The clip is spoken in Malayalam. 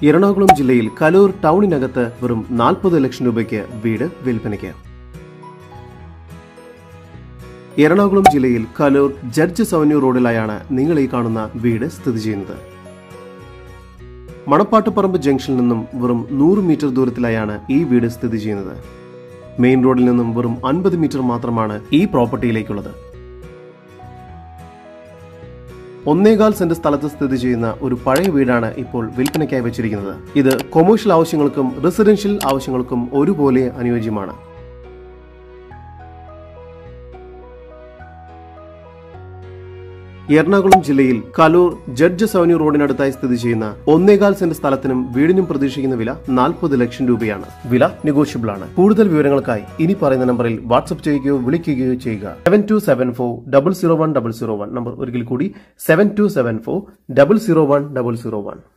എറണാകുളം ജില്ലയിൽ കലൂർ ടൗണിനകത്ത് വെറും നാൽപ്പത് ലക്ഷം രൂപയ്ക്ക് വീട് വിൽപ്പനയ്ക്ക് എറണാകുളം ജില്ലയിൽ കലൂർ ജഡ്ജസ് അവന്യൂ റോഡിലായാണ് നിങ്ങൾ ഈ കാണുന്ന വീട് സ്ഥിതി ചെയ്യുന്നത് മണപ്പാട്ടുപറമ്പ് ജംഗ്ഷനിൽ നിന്നും വെറും നൂറ് മീറ്റർ ദൂരത്തിലായാണ് ഈ വീട് സ്ഥിതി ചെയ്യുന്നത് മെയിൻ റോഡിൽ നിന്നും വെറും അൻപത് മീറ്റർ മാത്രമാണ് ഈ പ്രോപ്പർട്ടിയിലേക്കുള്ളത് ഒന്നേകാൽ സെന്റ് സ്ഥലത്ത് സ്ഥിതി ചെയ്യുന്ന ഒരു പഴയ വീടാണ് ഇപ്പോൾ വിൽപ്പനയ്ക്കായി വെച്ചിരിക്കുന്നത് ഇത് കൊമേഴ്ഷ്യൽ ആവശ്യങ്ങൾക്കും റെസിഡൻഷ്യൽ ആവശ്യങ്ങൾക്കും ഒരുപോലെ അനുയോജ്യമാണ് എറണാകുളം ജില്ലയിൽ കലൂർ ജഡ്ജസ് അവന്യൂ റോഡിനടുത്തായി സ്ഥിതി ചെയ്യുന്ന ഒന്നേകാൽ സെന്റ് സ്ഥലത്തിനും വീടിനും പ്രതീക്ഷിക്കുന്ന വില നാൽപ്പത് ലക്ഷം രൂപയാണ് വില നെഗോഷ്യബിൾ ആണ് കൂടുതൽ വിവരങ്ങൾക്കായി ഇനി പറയുന്ന നമ്പറിൽ വാട്സ്ആപ്പ് ചെയ്യുകയോ വിളിക്കുകയോ ചെയ്യുക seven two seven four double zero one double zero one number ഒരിക്കൽ കൂടി seven two seven four double zero one double zero one